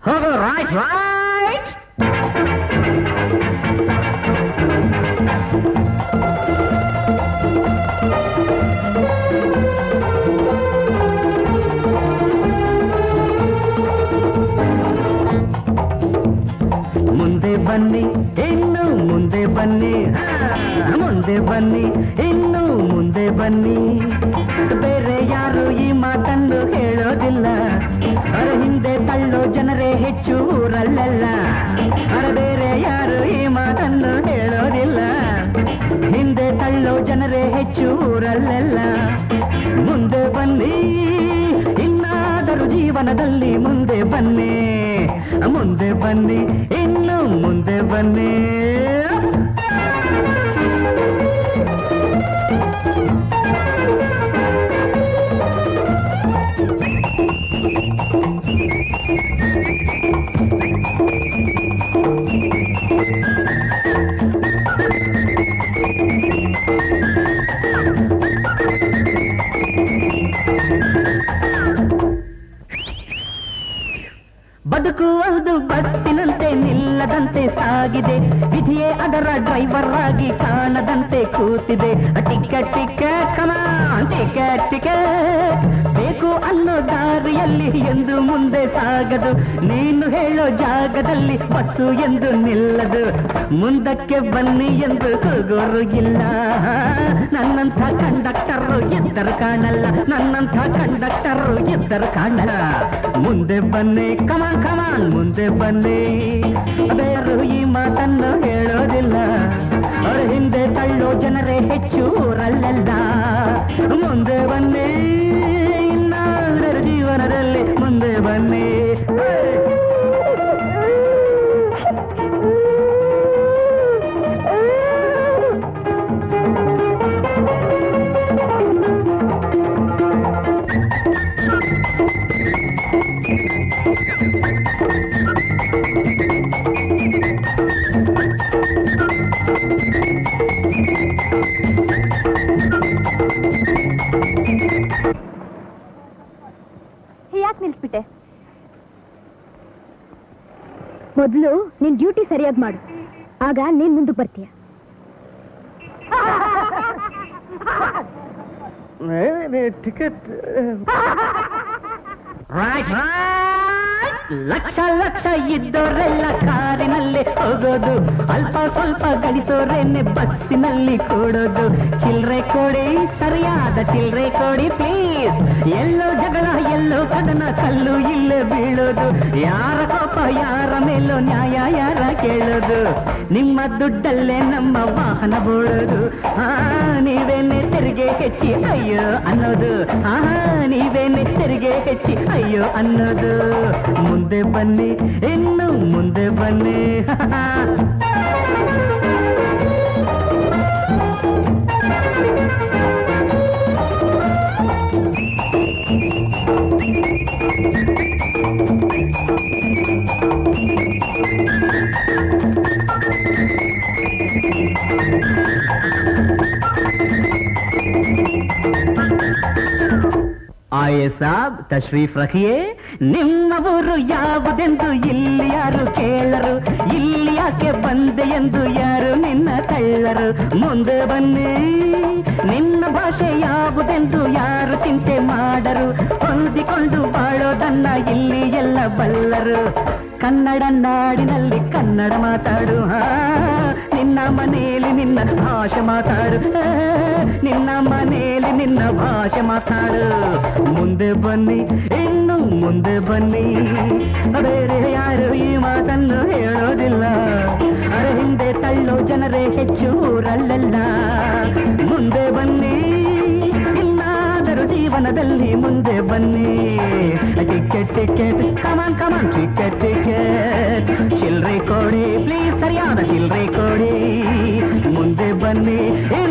ಹೋಗು right right ಮುಂದೆ ಬನ್ನಿ ಇನ್ನು ಮುಂದೆ ಬನ್ನಿ ಹಾ, ಮುಂದೆ ಬನ್ನಿ ಇನ್ನು ಮುಂದೆ ಬನ್ನಿ ಬೇರೆ ಯಾರು ಈ ಮಾತನ್ನು ಹೇಳೋದಿಲ್ಲ ಅವರ ಹಿಂದೆ ತಳ್ಳೋ ಜನರೇ ಹೆಚ್ಚು ಊರಲ್ಲೆಲ್ಲ ಅವರ ಬೇರೆ ಯಾರು ಈ ಮಾತನ್ನು ಹೇಳೋದಿಲ್ಲ ಹಿಂದೆ ತಳ್ಳೋ ಜನರೇ ಹೆಚ್ಚು ಊರಲ್ಲೆಲ್ಲ ಮುಂದೆ ಬನ್ನಿ ಇನ್ನಾದರೂ ಜೀವನದಲ್ಲಿ ಮುಂದೆ ಬನ್ನಿ ಮುಂದೆ ಬನ್ನಿ ಇನ್ನು ಮುಂದೆ ಬನ್ನಿ ಬದುಕುವುದು ಬಸ್ಸಿನಂತೆ ನಿಲ್ಲದಂತೆ ಸಾಗಿದೆ ವಿಧಿಯೇ ಅದರ ಡ್ರೈವರ್ ಆಗಿ ಕಾಣದಂತೆ ಕೂತಿದೆ ticket ticket come on ticket ticket ಬೇಕು ಅನ್ನೋ ದಾರಿಯಲ್ಲಿ ಎಂದು ಮುಂದೆ ಸಾಗದು ನೀನು ಹೇಳೋ ಜಾಗದಲ್ಲಿ ಬಸ್ಸು ಎಂದು ನಿಲ್ಲದು ಮುಂದಕ್ಕೆ ಬನ್ನಿ ಎಂದು ಕೂಗೋರು ಇಲ್ಲ ನನ್ನಂಥ ಕಂಡಕ್ಟರ್ ಎದ್ದರು ಕಾಣಲ್ಲ ನನ್ನಂಥ ಕಂಡಕ್ಟರ್ ಎದ್ದರು ಕಾಣಲ್ಲ ಮುಂದೆ ಬನ್ನಿ ಕಮಾನ್ ಕಮಾನ್ ಮುಂದೆ ಬನ್ನಿ ಬೇರು ಈ ಮಾತನ್ನು ಹೇಳೋದಿಲ್ಲ ಅವರ ಹಿಂದೆ ತಳ್ಳೋ ಜನರೇ ಹೆಚ್ಚು ಊರಲ್ಲೆಲ್ಲ ಮುಂದೆ ಬನ್ನಿ ಇನ್ನಾದರ ಜೀವನದಲ್ಲಿ ಮುಂದೆ ಬನ್ನಿ ಯಾಕೆ ನಿಲ್ಸ್ಬಿಟ್ಟೆ ಮೊದಲು ನಿನ್ ಡ್ಯೂಟಿ ಸರಿಯಾಗಿ ಮಾಡು ಆಗ ನೀನ್ ಮುಂದಕ್ಕೆ ಬರ್ತೀಯ ticket right right lakh lakh ಇದ್ದೋರೆಲ್ಲ ಕಾರಿನಲ್ಲಿ ಹೋಗೋದು ಅಲ್ಪ ಸ್ವಲ್ಪ ಗಳಿಸೋರೇನೆ ಬಸ್ಸಿನಲ್ಲಿ ಕೂಡೋದು ಚಿಲ್ರೆ ಕೊಡಿ ಸರಿಯಾದ ಚಿಲ್ರೆ ಕೊಡಿ ಪ್ಲೀಸ್ ಎಲ್ಲೋ ಜಗಳ ಎಲ್ಲೋ ಕದನ ಕಲ್ಲು ಇಲ್ಲೇ ಬೀಳೋದು ಯಾರ ಕೋಪ ಯಾರ ಮೇಲೋ ನ್ಯಾಯ ಯಾರ ಕೇಳೋದು ನಿಮ್ಮ ದುಡ್ಡಲ್ಲೇ ನಮ್ಮ ವಾಹನ ಬೋಳೋದು ಹಾ ನೀವೇನೆ ತೆರಿಗೆ ಹೆಚ್ಚಿ ಅಯ್ಯೋ ಅನ್ನೋದು ಹಾ ನೀವೇನೆ ತೆರಿಗೆ ಹೆಚ್ಚಿ ಅಯ್ಯೋ ಅನ್ನೋದು ಮುಂದೆ ಬನ್ನಿ ಇನ್ನು ಮುಂದೆ ಬನ್ನಿ ಆಯೆ ಸಾಬ್ ತಶ್ರೀಫ್ ರಖಿಯೇ ನಿಮ್ಮ ಊರು ಯಾವುದೆಂದು ಇಲ್ಲಿ ಯಾರು ಕೇಳರು ಇಲ್ಲಿ ಯಾಕೆ ಬಂದೆ ಎಂದು ಯಾರು ನಿನ್ನ ಕಳ್ಳರು ಮುಂದೆ ಬನ್ನಿ ನಿನ್ನ ಭಾಷೆ ಯಾವುದೆಂದು ಯಾರು ಚಿಂತೆ ಮಾಡರು ಹೊಂದಿಕೊಂಡು ಬಾಳೋದನ್ನ ಇಲ್ಲಿ ಎಲ್ಲ ಬಲ್ಲರು ಕನ್ನಡ ನಾಡಿನಲ್ಲಿ ಕನ್ನಡ ಮಾತಾಡು ಹಾ ನಿನ್ನ ಮನೆಯಲ್ಲಿ ನಿನ್ನ ಭಾಷೆ ಮಾತಾಡು ಆ, ನಿನ್ನ ಮನೆಯಲ್ಲಿ ನಿನ್ನ ಭಾಷೆ ಮಾತಾಡು ಮುಂದೆ ಬನ್ನಿ ಇನ್ನು ಮುಂದೆ ಬನ್ನಿ ಬೇರೆ ಯಾರು ಈ ಮಾತನ್ನು ಹೇಳೋದಿಲ್ಲ ಅರೆ ಹಿಂದೆ ತಳ್ಳೋ ಜನರೇ ಹೆಚ್ಚು ಊರಲ್ಲೆಲ್ಲ ಮುಂದೆ ಬನ್ನಿ ಇನ್ನಾದರೂ ಜೀವನದಲ್ಲಿ ಮುಂದೆ ಬನ್ನಿ ticket ticket come on come on ticket ticket ಚಿಲ್ರೆ ಕೊಡಿ ಪ್ಲೀಸ್ ಸರಿಯಾದ ಚಿಲ್ರೆ ಕೊಡಿ ಮುಂದೆ ಬನ್ನಿ